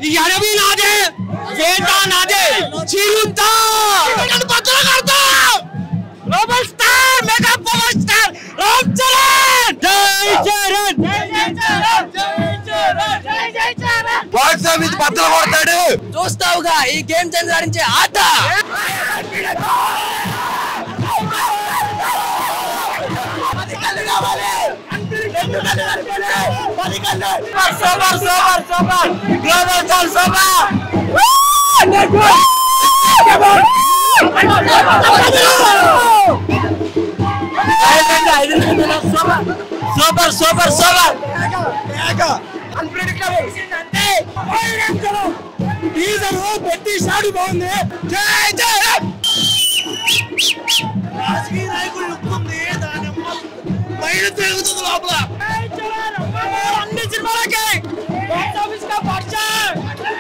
ఈ అడవి నాదే వేట నాదే చిరుతా బద్దలు కడతా global star mega power star Ram Charan జై చరణ్ బాక్స్ ఆఫీస్ బద్దలు కొడతాడు చూస్తావుగా ఈ గేమ్ చేంజ్ ఆడించే ఆట super super super global star super super super super teaser పెట్టి షాడు బాగుంది జై జై రాజకీయ నాయకుడు లుక్ ఉంది దాని బయట తిరుగుతుంది లోపల అన్ని సినిమాలకి బాక్స్ ఆఫీస్ కా పర్చర్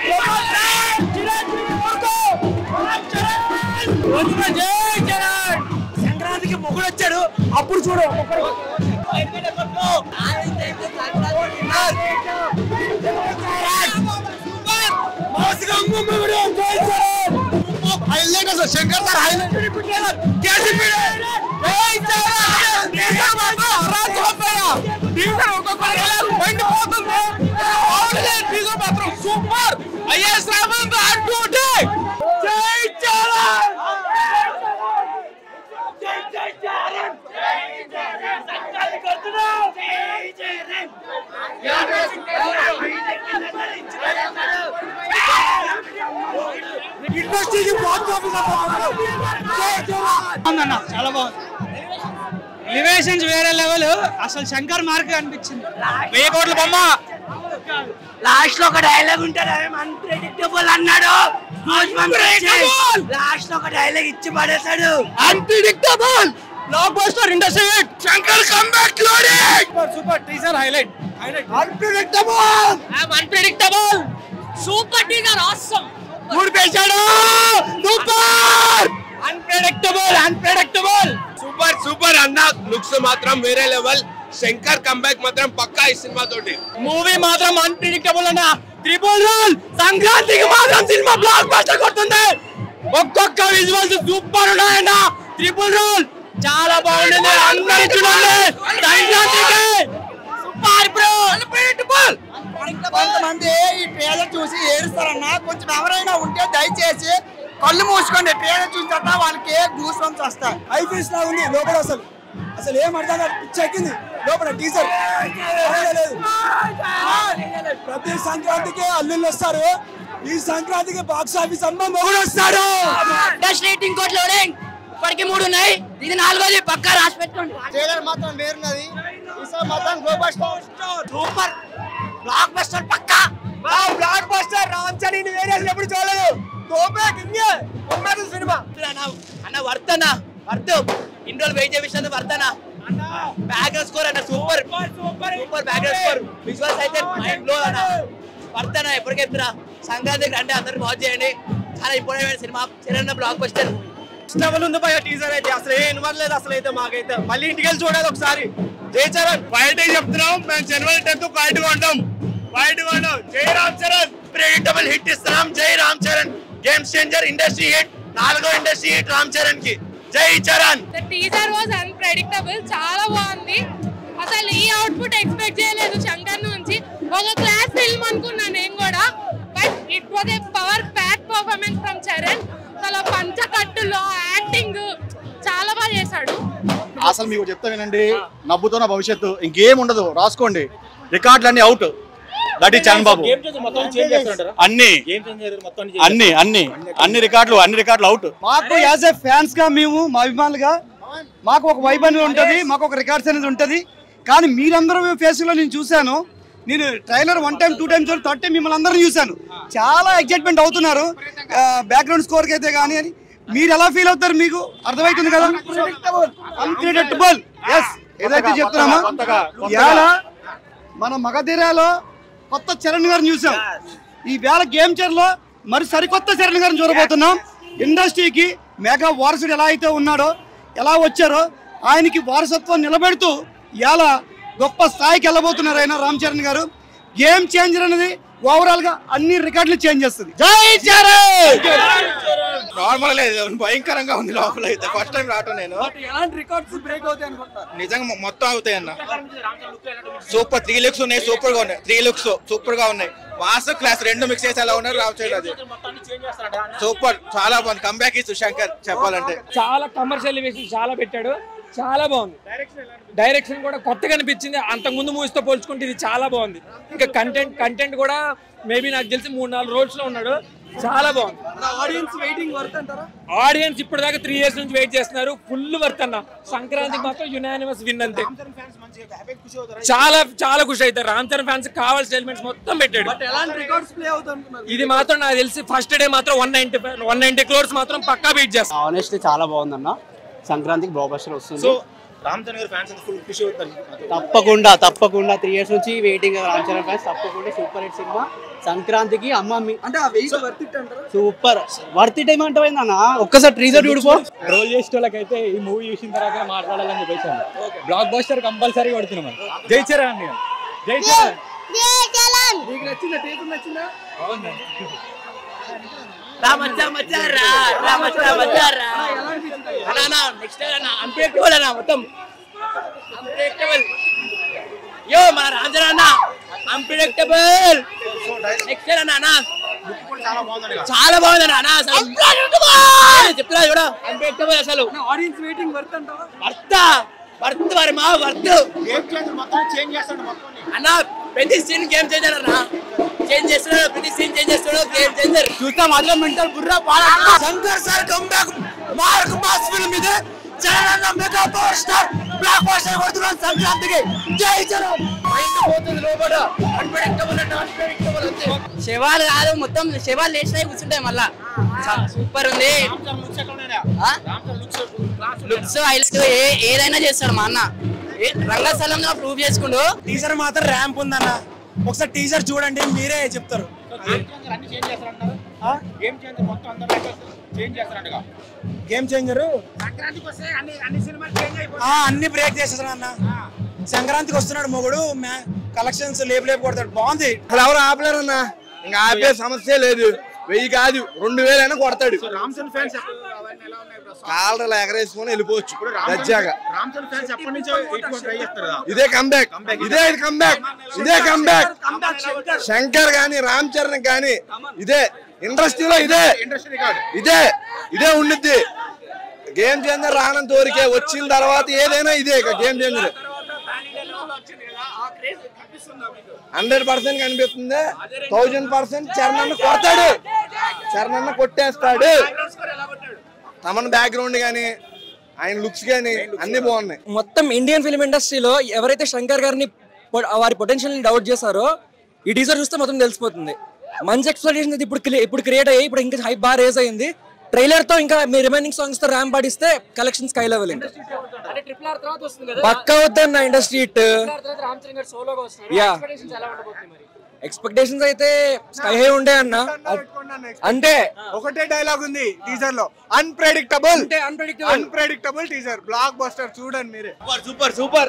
జై చరణ్ సంక్రాంతికి మొగుడు వచ్చాడు అప్పుడు చూడు హైలైట్ అసలు శంకర్ సార్ హైలైట్ సూపర్ ఐఎస్ రామన్ అంటుంటే జై చరణ్ జై జై చరణ్ సంకల్ప కొడుతున్నాం జై చరణ్ ఇండస్ట్రీకి బాక్స్ ఆఫీస్ బాగుందన్న చాలా బాగుంది ఎలివేషన్స్ వేరే లెవెల్ అసలు శంకర్ మార్క్ అనిపించింది వెయ్యి కోట్ల బొమ్మ లాస్ట్ లో ఒక డైలాగ్ ఉంటుంది అన్ప్రెడిక్టబుల్ అన్నాడు లాస్ట్ లో ఒక డైలాగ్ ఇచ్చి పడేశాడు unpredictable blockbuster industry Shankar comeback loading super teaser highlight highlight unpredictable unpredictable super teaser awesome మూడు పేశాడు super unpredictable unpredictable super super అన్న లుక్స్ మాత్రం వేరే లెవెల్ శంకర్ కంబ్యాక్ మాత్రం పక్కా ఈ సినిమా తోటి మూవీ మాత్రం అన్ప్రెడిక్టబుల్ అన్న త్రిపుల్ రోల్ సంక్రాంతికి మాత్రం సినిమా బ్లాక్ బస్టర్ కొడుతుంది ఒక్కొక్క విజువల్స్ సూపర్ ఉన్నాయన్న త్రిపుల్ రోల్ చాలా బాగుంటుంది అందరి చూడండి సంక్రాంతికి సూపర్ బ్రో అన్ప్రెడిక్టబుల్ కొంతమంది ఈ ట్రైలర్ చూసి ఏడుస్తారన్న కొంచెం ఎవరైనా ఉంటే దయచేసి కళ్ళు మూసుకోండి ట్రైలర్ చూసిన తర్వాత వాళ్ళకి గూస్ బంప్స్ వస్తాయి ఐఫీస్ లా ఉంది లోపల అసలు అసలు ఏం అర్థం కాదు పిచ్చి ఎక్కింది లోపల టీజర్ లేదు ప్రతి సంక్రాంతికి అల్లుళ్ళు వస్తారు ఈ సంక్రాంతికి బాక్స్ ఆఫీస్ అమ్మ మొగుడు వస్తాడు డస్ట్ రేటింగ్ కోట్ లోడింగ్ ఇప్పటికి మూడు ఉన్నాయి ఇది నాలుగోది పక్కా రాసి పెట్టుకోండి ట్రైలర్ మాత్రం వేరున్నది ఈసారి మాత్రం global star super blockbuster పక్కా బ్లాక్ బస్టర్ రామ్ చరణ్ వేరే ఎప్పుడు చూడలేదు తోపే కింగే బొమ్మది సినిమా అన్న అన్న వర్తనా వర్త్ ఇన్ని రోజులు వెయిట్ చేసినందుకు వర్తనా బ్యాక్గ్రౌండ్ స్కోర్ అన్న super super super background score visuals అయితే మైండ్ బ్లో అన్న వర్తనా ఎప్పటికీ చెప్తున్నా సంక్రాంతికి రండి అందరు వాచ్ చేయండి చాలా ఇంపార్టెంట్ సినిమా చిన్న బ్లాక్ బస్టర్ లెవెల్ ఉంది భయ టీజర్ అయితే అసలు ఏం ఇవ్వలేదు అసలు అయితే మాకైతే మళ్ళీ ఇంటికి వెళ్ళి చూడాలి ఒకసారి జై చరణ్ బయట చెప్తున్నాం మేము జనవరి టెన్త్ బయట కొంటాం బయట కొంటాం జై రామ్ చరణ్ ప్రెడిక్టబుల్ హిట్ ఇస్తున్నాం జై Ram Charan game changer industry hit నాలుగో ఇండస్ట్రీ హిట్ రామ్ చరణ్ కి జై Charan the teaser was unpredictable చాలా బాగుంది అసలు ఈ అవుట్పుట్ ఎక్స్పెక్ట్ చేయలేదు శంకర్ నుంచి ఒక క్లాస్ ఫిల్మ్ అనుకున్నా నేను కూడా but it was a power pack performance from Charan అసలు పంచకట్టులో యాక్టింగ్ చాలా బాగా చేశాడు అసలు మీకు చెప్తా వినండి నవ్వుతున్న భవిష్యత్తు ఇంకేం ఉండదు రాసుకోండి రికార్డులన్నీ అవుట్ దట్ ఈ చరణ్ బాబు అన్ని అన్ని అన్ని అన్ని రికార్డులు అన్ని రికార్డులు అవుట్ మాకు యాజ్ ఎ ఫ్యాన్స్ గా మేము మా అభిమానులుగా మాకు ఒక వైబ్ అనేది ఉంటుంది మాకు ఒక రికార్డ్స్ అనేది ఉంటుంది కానీ మీరందరూ ఫేస్ లో నేను చూశాను నేను trailer one time two times third time మిమ్మల్ని అందరూ చూశాను చాలా ఎక్సైట్మెంట్ అవుతున్నారు బ్యాక్గ్రౌండ్ స్కోర్ కి అయితే కానీ అని మీరు ఎలా ఫీల్ అవుతారు మీకు అర్థమవుతుంది కదా అన్ప్రెడిక్టబుల్ ఎస్ ఏదైతే చెప్తున్నామో ఇవాళ మన మగధీరాలో కొత్త చరణ్ గారిని చూసాం ఈ వేళ గేమ్ లో మరి సరికొత్త చరణ్ గారిని చూడబోతున్నాం ఇండస్ట్రీకి మెగా వారసుడు ఎలా అయితే ఉన్నాడో ఎలా వచ్చారో ఆయనకి వారసత్వం నిలబెడుతూ ఇవాళ గొప్ప స్థాయికి వెళ్ళబోతున్నారు ఆయన రామ్ చరణ్ గారు గేమ్ చేంజర్ అనేది ఓవరాల్ గా అన్ని రికార్డులు చేంజ్ చేస్తుంది నార్మల్ లేదు భయంకరంగా ఉంది లోపల అయితే ఫస్ట్ టైం రావటం నేను ఎలాంటి రికార్డ్స్ బ్రేక్ అవుతాయి అనుకుంటున్నారు నిజంగా మొ- మొత్తం అవుతాయి అన్న సూపర్ త్రీ లుక్స్ ఉన్నాయి సూపర్ గా ఉన్నాయి త్రీ లుక్స్ సూపర్ గా ఉన్నాయి మాస్టర్ క్లాస్ రెండు మిక్స్ చేసి ఎలా ఉన్నారు రావచ్చు అది సూపర్ చాలా బాగుంది కంబ్యాక్ ఇచ్చు శంకర్ చెప్పాలంటే చాలా కమర్షియల్ వేసి చాలా పెట్టాడు చాలా బాగుంది డైరెక్షన్ కూడా కొత్తగా అనిపించింది అంతకుముందు మూవీస్ తో పోల్చుకుంటే ఇది చాలా బాగుంది ఇంకా కంటెంట్ కంటెంట్ కూడా మేబీ నాకు తెలిసి మూడు నాలుగు రోల్స్ లో ఉన్నాడు చాలా బాగుంది ఆడియన్స్ వెయిటింగ్ వర్త్ అంటారా ఆడియన్స్ ఇప్పటిదాకా త్రీ ఇయర్స్ నుంచి వెయిట్ చేస్తున్నారు ఫుల్ వర్త్ అన్న సంక్రాంతికి మాత్రం యునానిమస్ విన్ అంతే చాలా చాలా ఖుషి అవుతారు రామ్ చరణ్ ఫ్యాన్స్ కావాల్సిన ఎలిమెంట్స్ మొత్తం పెట్టాడు ఎలాంటి రికార్డ్స్ ప్లే అవుతాయి అనుకున్నారు ఇది మాత్రం నాకు తెలిసి ఫస్ట్ డే మాత్రం one ninety one ninety crores మాత్రం పక్కా బీట్ చేస్తారు ఆనెస్ట్లీ చాలా బాగుందన్న సంక్రాంతికి బ్లాక్ బస్టర్ వస్తుంది సో రామ్ చరణ్ గారి ఫ్యాన్స్ ఫుల్ ఖుషి అవుతారు తప్పకుండా తప్పకుండా త్రీ ఇయర్స్ నుంచి వెయిటింగ్ రామ్ చరణ్ ఫ్యాన్స్ తప్పకుండా సూపర్ హిట్ సినిమా సంక్రాంతికి అమ్మ మీ అంటే ఆ వెయిట్ వర్త్ ఇట్ అంటారా సూపర్ వర్త్ టైం అంటే పోయిందన్న ఒక్కసారి ట్రీజర్ చూడిపో రోల్ చేసిన వాళ్ళకైతే ఈ మూవీ చూసిన తర్వాత మాట్లాడాలని చెప్పేసి బ్లాక్ బస్టర్ కంపల్సరీ కొడుతున్నాం జై చరణ్ జై చరణ్ మీకు నచ్చిందా టీజర్ నచ్చిందా అన్ప్రెడిక్టబుల్ అన్న మొత్తం అన్ప్రెడిక్టబుల్ యో మన రాంజన్ అన్న అన్ప్రెడిక్టబుల్ నెక్స్ట్ అన్న అన్న చాలా బాగుంది అన్న అసలు చెప్తున్నా చూడ అన్ప్రెడిక్టబుల్ అసలు ఆడియన్స్ వెయిటింగ్ వర్త్ అంటారా వర్త వర్త్ వర్మ వర్త్ అన్న ప్రతి సీన్ గేమ్ చేంజర్ అన్న చేంజ్ చేస్తున్నాడు ప్రతి సీన్ చేంజ్ చేస్తున్నాడు గేమ్ చేంజర్ చూస్తా మాత్రం మెంటల్ బుర్రా పాడ Shankar sir comeback mark mass film ఇది Charan mega power star blockbuster కొడుతున్నాం సంక్రాంతికి జై చరణ్ మైండ్ పోతుంది లోపల అన్ప్రెడిక్టబుల్ అంటే అన్ప్రెడిక్టబుల్ అంతే శవాలు కాదు మొత్తం శవాలు లేచినాయి కూర్చుంటాయి మళ్ళా సూపర్ ఉంది లుక్స్ హైలైట్ ఏ ఏదైనా చేస్తాడు మా అన్న ఏ- రంగస్థలంలో ప్రూవ్ చేసుకుంటూ టీజర్ మాత్రం ర్యాంప్ ఉందన్న ఒకసారి టీజర్ చూడండి మీరే చెప్తారు గేమ్ చేంజర్ అన్ని బ్రేక్ చేసేసాడు అన్న సంక్రాంతికి వస్తున్నాడు మొగుడు కలెక్షన్స్ లేపు లేపు కొడతాడు బాగుంది అసలు ఎవరు ఆపలేరన్నా ఇంకా ఆపే సమస్య లేదు వెయ్యి కాదు రెండు వేలైనా కొడతాడు కాళ్ళలో ఎగరేసుకొని వెళ్ళిపోవచ్చు దర్జాగా ఇదే కంబ్యాక్ ఇదే ఇది కంబ్యాక్ ఇదే కంబ్యాక్ శంకర్ గాని రామ్ చరణ్ గాని ఇదే ఇండస్ట్రీలో ఇదే ఇదే ఇదే ఉండిద్ది గేమ్ చేంజర్ రానంత వరకే వచ్చిన తర్వాత ఏదైనా ఇదే ఇక గేమ్ చేంజర్ హండ్రెడ్ పర్సెంట్ కనిపిస్తుంది థౌజండ్ పర్సెంట్ చరణ్ అన్న కొడతాడు చరణ్ అన్న కొట్టేస్తాడు తమన్ బ్యాక్గ్రౌండ్ గానీ ఆయన లుక్స్ గానీ అన్ని బాగున్నాయి మొత్తం ఇండియన్ ఫిల్మ్ ఇండస్ట్రీలో ఎవరైతే శంకర్ గారిని పొ- వారి పొటెన్షియల్ డౌట్ చేశారో ఈ టీజర్ చూస్తే మొత్తం తెలిసిపోతుంది మంచి ఎక్స్ప్లెనేషన్ ఇప్పుడు crea- ఇప్పుడు క్రియేట్ అయ్యి ఇప్పుడు ఇంకా హై బార్ రేజ్ అయింది ట్రైలర్ తో ఇంకా మీ రిమైనింగ్ సాంగ్స్ తో ర్యాంప్ పాడిస్తే కలెక్షన్ స్కై లెవెల్ ఇంకా పక్క అవుతుంది ఇండస్ట్రీ హిట్ యా ఎక్స్పెక్టేషన్స్ అయితే స్కై హై ఉండే అన్న అంటే ఒకటే డైలాగ్ ఉంది టీజర్ లో అన్ప్రెడిక్టబుల్ అంటే unpredictable. Unpredictable teaser blockbuster చూడండి మీరే super super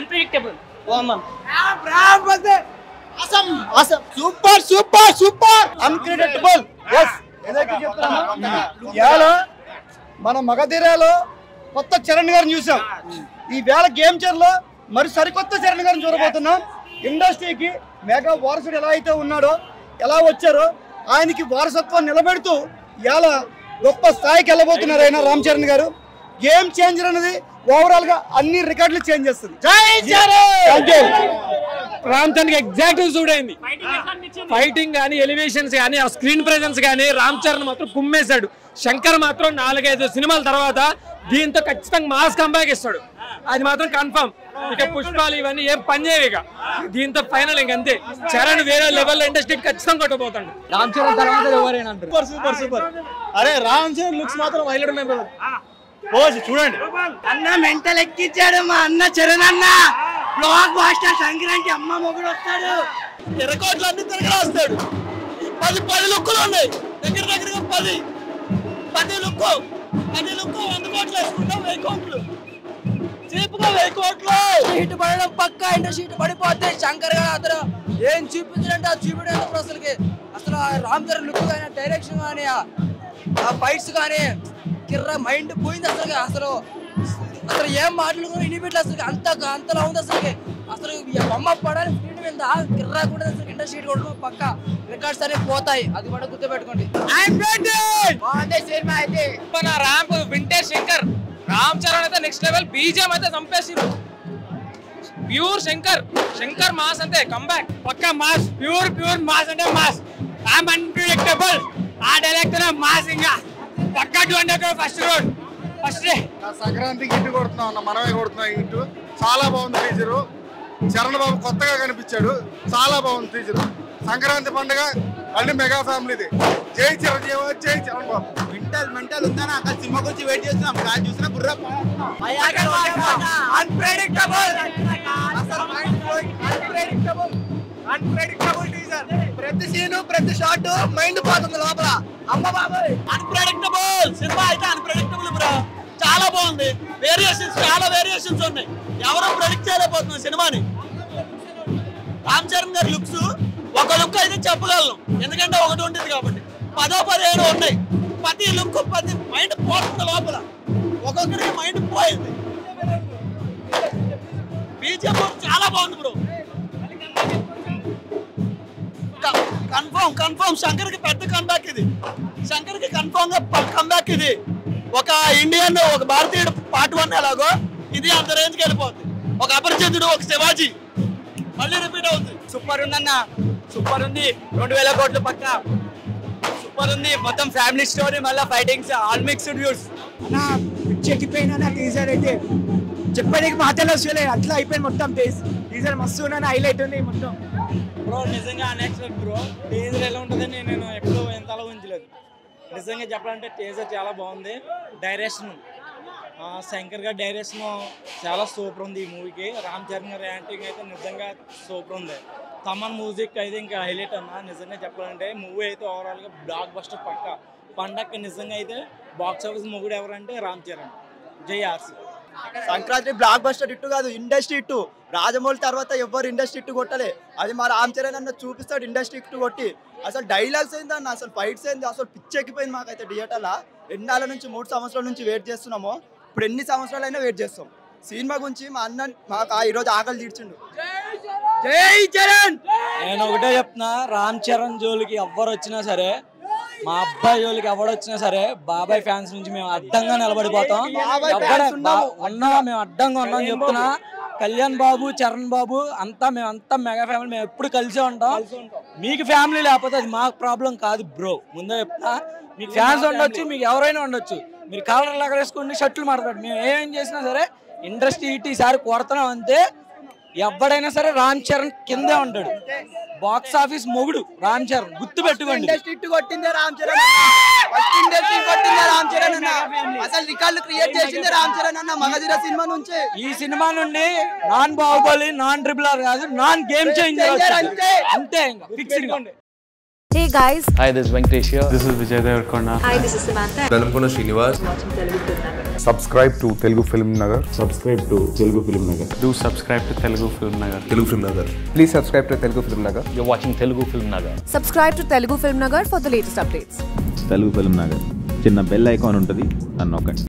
super super super uncreditable ఎస్ ఏదైతే చెప్తున్నా ఇవాళ మన మగధీరాలో కొత్త చరణ్ గారిని చూసాం ఈ వేళ గేమ్ లో మరి సరికొత్త చరణ్ గారిని చూడబోతున్నాం ఇండస్ట్రీకి మెగా వారసుడు ఎలా అయితే ఉన్నాడో ఎలా వచ్చారో ఆయనకి వారసత్వం నిలబెడుతూ ఇవాళ గొప్ప స్థాయికి వెళ్ళబోతున్నారు ఆయన రామ్ చరణ్ గారు గేమ్ చేంజర్ అనేది ఓవరాల్ గా అన్ని రికార్డులు చేంజ్ చేస్తుంది Thank you. Ram Charan exact చూడైంది ఫైటింగ్ కానీ ఎలివేషన్స్ కానీ ఆ స్క్రీన్ ప్రెజెన్స్ కానీ రామ్ చరణ్ మాత్రం కుమ్మేశాడు శంకర్ మాత్రం నాలుగైదు సినిమాల తర్వాత దీంతో ఖచ్చితంగా మాస్ కంబ్యాక్ ఇస్తాడు అది మాత్రం కన్ఫర్మ్ ఇక పుష్పాలు ఇవన్నీ ఏం పని చేయవు ఇక దీంతో ఫైనల్ ఇంకంతే చరణ్ వేరే లెవెల్ ఇండస్ట్రీ ఖచ్చితంగా కొట్టబోతాడు రామ్ చరణ్ తర్వాత ఎవరైనా అంటారు సూపర్ సూపర్ సూపర్ అరే రామ్ చరణ్ లుక్స్ మాత్రం హైలైట్ ఉన్నాయి brother. పోసి చూడండి అన్న మెంటల్ ఎక్కించాడు మా అన్న చరణ్ అన్న బ్లాక్ బాస్టర్ సంక్రాంతి అమ్మ మొగుడు వస్తాడు ఎర్రకోట్లు అన్ని తిరగడా వస్తాడు పది పది లుక్కులు ఉన్నాయి దగ్గర దగ్గరగా పది పది లుక్కు పది లుక్కు వంద కోట్లు వేసుకుంటాం వెయ్యి కోట్లు చీప్ గా వెయ్యి కోట్లు హిట్ పడడం పక్కా ఇండస్ట్రీ హిట్ పడిపోతే శంకర్ గారు అతను ఏం చూపించారంటే అది చూపించడం ఎందుకు అసలుకి అసలు ఆ రామ్ చరణ్ లుక్ కానీ డైరెక్షన్ కానీ ఆ ఫైట్స్ కానీ కిర్ర మైండ్ పోయింది అసలు అసలు అసలు ఏం మాట్లాడుకుని ఇనిపెట్లే అసలు అంత అంతలా ఉంది అసలు అసలు ఈ బొమ్మ పడాలి స్క్రీన్ మీద కిర్రా కూడా అసలు ఇండస్ట్రీ కూడా పక్క రికార్డ్స్ అనేవి పోతాయి అది కూడా గుర్తుపెట్టుకోండి బాగుంది సినిమా అయితే మన ర్యాంప్ వింటేజ్ శంకర్ రామ్ చరణ్ అయితే నెక్స్ట్ లెవెల్ బీజం అయితే చంపేసిరు ప్యూర్ శంకర్ శంకర్ మాస్ అంతే కంబ్యాక్ పక్క మాస్ ప్యూర్ ప్యూర్ మాస్ అంటే మాస్ ఐఎమ్ అన్ప్రిడిక్టబుల్ ఆ డైరెక్టర్ మాస్ ఇంకా పక్క two hundred first road first day సంక్రాంతికి ఇంటి కొడుతున్నాం అన్న మనమే కొడుతున్నాం ఇంటు చాలా బాగుంది టీచరు చరణ్ బాబు కొత్తగా కనిపించాడు చాలా బాగుంది టీచరు సంక్రాంతి పండుగ మళ్ళీ మెగా ఫ్యామిలీది జై చిరంజీవి జై చరణ్ బాబు మెంటల్ మెంటల్ ఉందనా అక్కడ సినిమా గురించి వెయిట్ చేస్తున్నాం కాదు చూసినా బుర్ర అన్ప్రెడిక్టబుల్ అన్ప్రెడిక్టబుల్ టీజర్ ప్రతి సీను ప్రతి షాట్ మైండ్ పోతుంది లోపల అమ్మ బాబాయ్ అన్ప్రెడిక్టబుల్ సినిమా అయితే అన్ప్రెడిక్టబుల్ బ్రో చాలా బాగుంది వేరియేషన్స్ చాలా వేరియేషన్స్ ఉన్నాయి ఎవరో ప్రెడిక్ట్ చేయలేకపోతున్నాం సినిమాని రామ్ చరణ్ గారి లుక్స్ ఒక లుక్ అయితే చెప్పగలను ఎందుకంటే ఒకటి ఉంటుంది కాబట్టి పదో పదిహేను ఉన్నాయి ప్రతి లుక్ ప్రతి మైండ్ పోతుంది లోపల ఒక్కొక్కరికి మైండ్ పోయింది బీజేపీ చాలా బాగుంది బ్రో కన్ఫర్మ్ కన్ఫర్మ్ శంకర్ కి పెద్ద కంబ్యాక్ ఇది శంకర్ కి కన్ఫర్మ్ గా కంబ్యాక్ ఇది ఒక ఇండియన్ ఒక భారతీయుడు పార్ట్ వన్ ఎలాగో ఇది అంత రేంజ్ కి వెళ్ళిపోతుంది ఒక అపరిచితుడు ఒక శివాజీ మళ్ళీ రిపీట్ అవుతుంది సూపర్ ఉందన్న సూపర్ ఉంది రెండు వేల కోట్లు పక్క సూపర్ ఉంది మొత్తం ఫ్యామిలీ స్టోరీ మళ్ళీ ఫైటింగ్స్ ఆల్ మిక్స్డ్ వ్యూస్ చెక్కిపోయినా టీజర్ అయితే చెప్పడానికి మాటలు వస్తలే అట్లా అయిపోయింది మొత్తం టీజర్ మస్తు ఉన్నా హైలైట్ ఉంది మొత్తం బ్రో నిజంగా అన్ఎక్స్పెక్ట్ బ్రో టీజర్ ఎలా ఉంటుందని నేను ఎప్పుడూ ఎంతలా ఊహించలేదు నిజంగా చెప్పాలంటే టీజర్ చాలా బాగుంది డైరెక్షన్ ఆ, శంకర్ గారి డైరెక్షన్ చాలా సూపర్ ఉంది ఈ మూవీకి రామ్ చరణ్ గారి యాంటింగ్ అయితే నిజంగా సూపర్ ఉంది తమన్ మ్యూజిక్ అయితే ఇంకా హైలైట్ అన్న నిజంగా చెప్పాలంటే మూవీ అయితే ఓవరాల్గా బ్లాక్ బస్టర్ పక్క పండక్కి నిజంగా అయితే బాక్స్ ఆఫీస్ మొగుడు ఎవరంటే రామ్ చరణ్ జై ఆర్సీ సంక్రాంతి బ్లాక్ బస్టర్ ఇట్టు కాదు ఇండస్ట్రీ ఇట్టు రాజమౌళి తర్వాత ఎవరు ఇండస్ట్రీ ఇట్టు కొట్టలే అది మా రామ్ చరణ్ అన్న చూపిస్తాడు ఇండస్ట్రీ ఇట్టు కొట్టి అసలు డైలాగ్స్ ఏంది అన్న అసలు ఫైట్స్ ఏంది అసలు పిచ్చెక్కిపోయింది మాకైతే థియేటర్లో ఎన్నాళ్ళ నుంచి మూడు సంవత్సరాల నుంచి వెయిట్ చేస్తున్నాము ఇప్పుడు ఎన్ని సంవత్సరాలైనా వెయిట్ చేస్తాం సినిమా గురించి మా అన్న మాకు ఆ ఈరోజు ఆకలి తీర్చిండు జై చరణ్ నేను ఒకటే చెప్తున్నా రామ్ చరణ్ జోలికి ఎవ్వరు వచ్చినా సరే మా అబ్బాయి జోలికి ఎవడు వచ్చినా సరే బాబాయ్ ఫ్యాన్స్ నుంచి మేము అడ్డంగా నిలబడిపోతాం బాబాయ్ ఎవ్వడ- fans ఉన్నాము. బా- ఉన్నా మేము అడ్డంగా ఉన్నాం చెప్తున్నా కళ్యాణ్ బాబు చరణ్ బాబు అంతా మేము అంతా మెగా ఫ్యామిలీ మేము ఎప్పుడు కలిసే ఉంటాం మీకు ఫ్యామిలీ లేకపోతే అది మాకు ప్రాబ్లం కాదు బ్రో ముందే చెప్తున్నా మీకు ఫ్యాన్స్ ఉండొచ్చు మీకు ఎవరైనా ఉండొచ్చు మీరు కాలర్ లాగా వేసుకుని షర్ట్లు మాట్లాడు మేము ఏమేం చేసినా సరే ఇండస్ట్రీ ఇటు ఈసారి కొడుతున్నాం అంతే ఎవడైనా సరే రామ్ చరణ్ కిందే ఉంటాడు బాక్స్ ఆఫీస్ మొగుడు రామ్ చరణ్ గుర్తు పెట్టుకోండి ఇండస్ట్రీ ఇట్టు కొట్టిందే రామ్ చరణ్ ఫస్ట్ ఇండస్ట్రీ కొట్టిందే రామ్ చరణ్ అన్న అసలు రికార్డులు క్రియేట్ చేసిందే రామ్ చరణ్ అన్న మగధీర సినిమా నుంచి ఈ సినిమా నుండి non Baahubali non triple R కాదు నాన్ గేమ్ చేంజర్ అంతే. అంతే ఇంకా fixed Hey guys, Hi, this is Venkatesh here. This is Vijay Devarkonda. hi, this is Samantha. Velankonda Srinivas subscribe to Telugu film Nagar subscribe to Telugu film Nagar Do subscribe to Telugu Film Nagar. Telugu film Nagar please subscribe to Telugu film Nagar You're watching Telugu Film Nagar. Subscribe to Telugu Film Nagar for the latest updates. Telugu film Nagar చిన్న bell icon ఉంటుంది అని నొక్కండి